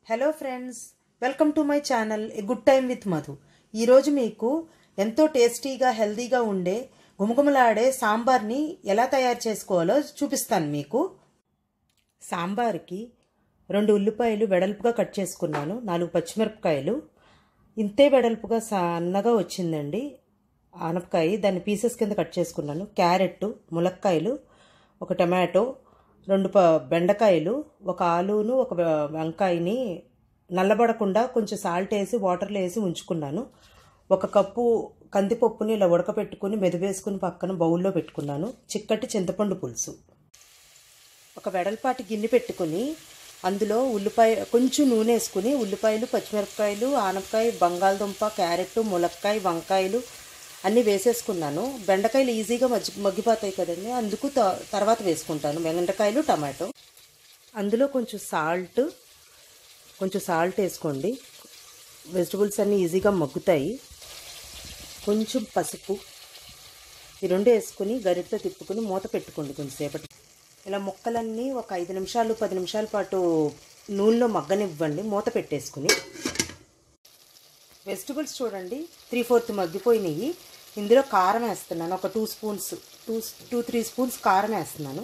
hello friends welcome to my channel a good time with Madhu ఈరోజు మీకు ఎంతో టేస్టీగా హెల్తీగా ఉండే గుమగుమలాడే సాంబార్ని ఎలా తయారు చేసుకోవాలో చూపిస్తాను మీకు సాంబార్కి రెండు ఉల్లిపాయలు వెడల్పుగా కట్ చేసుకున్నాను నాలుగు పచ్చిమిరపకాయలు ఇంతే వెడల్పుగా సన్నగా వచ్చిందండి ఆనపకాయ దాన్ని పీసెస్ కింద కట్ చేసుకున్నాను క్యారెట్ ములక్కాయలు ఒక టమాటో రెండు ప బెండకాయలు ఒక ఆలును ఒక వంకాయని నల్లబడకుండా కొంచెం సాల్ట్ వేసి వాటర్లో వేసి ఉంచుకున్నాను ఒక కప్పు కందిపప్పుని ఇలా ఉడకపెట్టుకుని మెదివేసుకుని పక్కన బౌల్లో పెట్టుకున్నాను చిక్కటి చింతపండు పులుసు ఒక వెడల్పాటి గిన్నె పెట్టుకుని అందులో ఉల్లిపాయ కొంచెం నూనె వేసుకుని ఉల్లిపాయలు పచ్చిమిరపకాయలు ఆనపకాయ బంగాళదుంప క్యారెట్ ములక్కాయ వంకాయలు అన్నీ వేసేసుకున్నాను బెండకాయలు ఈజీగా మజ్జి మగ్గిపోతాయి కదండి అందుకు తర్వాత వేసుకుంటాను బెండకాయలు టమాటో అందులో కొంచెం సాల్ట్ కొంచెం సాల్ట్ వేసుకోండి వెజిటబుల్స్ అన్నీ ఈజీగా మగ్గుతాయి కొంచెం పసుపు ఈ రెండు వేసుకుని గరిటతో తిప్పుకుని మూత పెట్టుకోండి కొంచెంసేపటి ఇలా ముక్కలన్నీ ఒక ఐదు నిమిషాలు పది నిమిషాల పాటు నూనెలో మగ్గనివ్వండి మూత పెట్టేసుకుని వెజిటబుల్స్ చూడండి త్రీ ఫోర్త్ మగ్గిపోయినాయి ఇందులో కారం వేస్తున్నాను ఒక two spoons two two three spoons కారం వేస్తున్నాను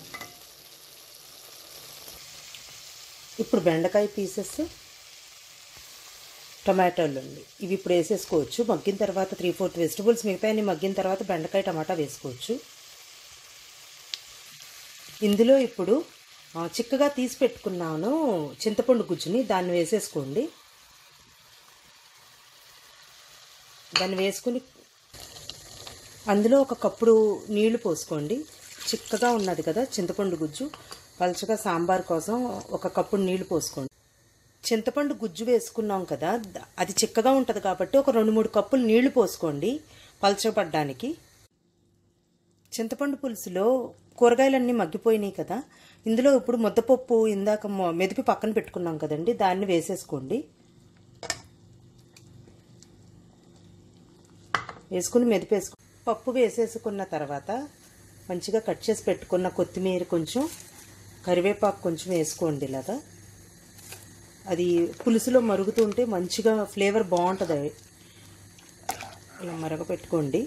ఇప్పుడు బెండకాయ పీసెస్ టమాటోలు అండి ఇవి ఇప్పుడు వేసేసుకోవచ్చు మగ్గిన తర్వాత త్రీ ఫోర్త్ వెజిటబుల్స్ మిగతాయన్ని మగ్గిన తర్వాత బెండకాయ టమాటా వేసుకోవచ్చు ఇందులో ఇప్పుడు చిక్కగా తీసి పెట్టుకున్నాను చింతపండు గుజ్జుని దాన్ని వేసేసుకోండి దాన్ని వేసుకుని అందులో ఒక కప్పుడు నీళ్లు పోసుకోండి చిక్కగా ఉన్నది కదా చింతపండు గుజ్జు పలుచగా సాంబార్ కోసం ఒక కప్పుడు నీళ్లు పోసుకోండి చింతపండు గుజ్జు వేసుకున్నాం కదా అది చిక్కగా ఉంటుంది కాబట్టి ఒక రెండు మూడు కప్పులు నీళ్లు పోసుకోండి పలచబడ్డానికి చింతపండు పులుసులో కూరగాయలన్నీ మగ్గిపోయినాయి కదా ఇందులో ఇప్పుడు ముద్దపప్పు ఇందాక మెదిపి పక్కన పెట్టుకున్నాం కదండి దాన్ని వేసేసుకోండి వేసుకుని మెదిపేసుకు పప్పు వేసేసుకున్న తర్వాత మంచిగా కట్ చేసి పెట్టుకున్న కొత్తిమీర కొంచెం కరివేపాకు కొంచెం వేసుకోండి ఇలాగా అది పులుసులో మరుగుతుంటే మంచిగా ఫ్లేవర్ బాగుంటుంది ఇలా మరగపెట్టుకోండి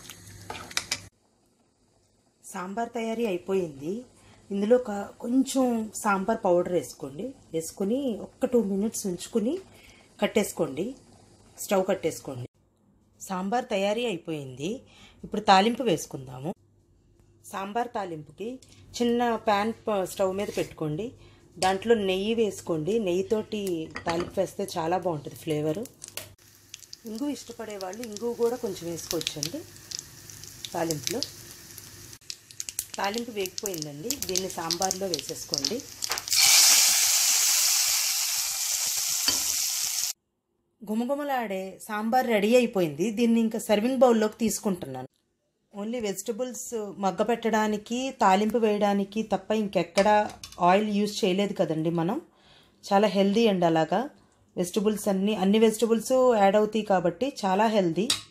సాంబార్ తయారీ అయిపోయింది ఇందులో కొంచెం సాంబార్ పౌడర్ వేసుకోండి వేసుకుని ఒక్క టూ మినిట్స్ ఉంచుకుని కట్టేసుకోండి స్టవ్ కట్టేసుకోండి సాంబార్ తయారీ అయిపోయింది ఇప్పుడు తాలింపు వేసుకుందాము సాంబార్ తాలింపుకి చిన్న ప్యాన్ స్టవ్ మీద పెట్టుకోండి దాంట్లో నెయ్యి వేసుకోండి నెయ్యితోటి తాలింపు వేస్తే చాలా బాగుంటుంది ఫ్లేవరు ఇంగు ఇష్టపడే వాళ్ళు ఇంగు కూడా కొంచెం వేసుకోవచ్చండి తాలింపులో తాలింపు వేగిపోయిందండి దీన్ని సాంబార్లో వేసేసుకోండి గుమగుమలాడే సాంబార్ రెడీ అయిపోయింది దీన్ని ఇంకా సర్వింగ్ బౌల్లోకి తీసుకుంటున్నాను ఓన్లీ వెజిటబుల్స్ మగ్గ పెట్టడానికి తాలింపు వేయడానికి తప్ప ఇంకెక్కడ ఆయిల్ యూజ్ చేయలేదు కదండి మనం చాలా హెల్దీ అండి అలాగా వెజిటబుల్స్ అన్నీ అన్ని వెజిటబుల్స్ యాడ్ అవుతాయి కాబట్టి చాలా హెల్దీ